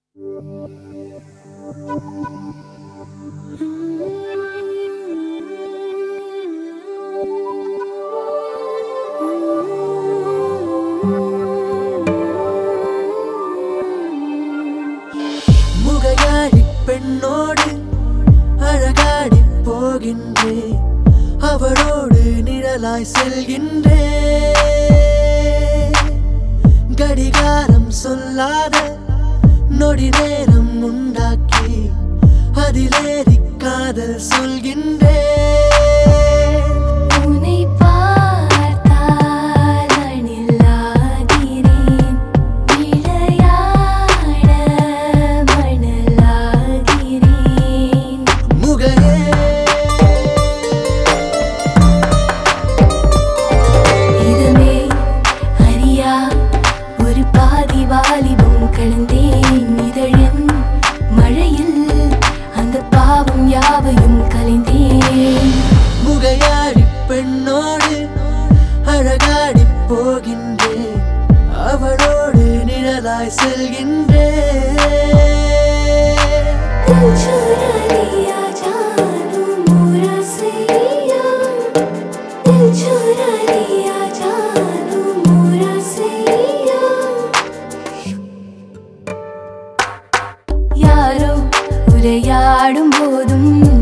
முகையாடி பெண்ணோடு அழகாடி போகின்றேன் அவளோடு நிழலாய் செல்கின்றேன் கடிகாரம் சொல்லாத நொடி நேரம் உண்டாக்கி அதிலேறி காதல் சொல்கின்றேன் உன்னை பார்த்தால் அணிலாகிறேன் விளையாட மணலாகிறேன் முகையே இதுமே அறியா ஒரு பாதி வாலிபம் கலந்தேன் இதழின் மழையில் அந்த பாவம் யாவையும் கலைந்தேன் முகையாடி பெண்ணோடு அழகாடி போகின்றேன் அவளோடு நிழலாய் செல்கின்றேன் दिल चुरा लिया जानू मोरा सैया दिल चुरा लिया जानू मोरा सैया யாரோ உரையாடும் போதும்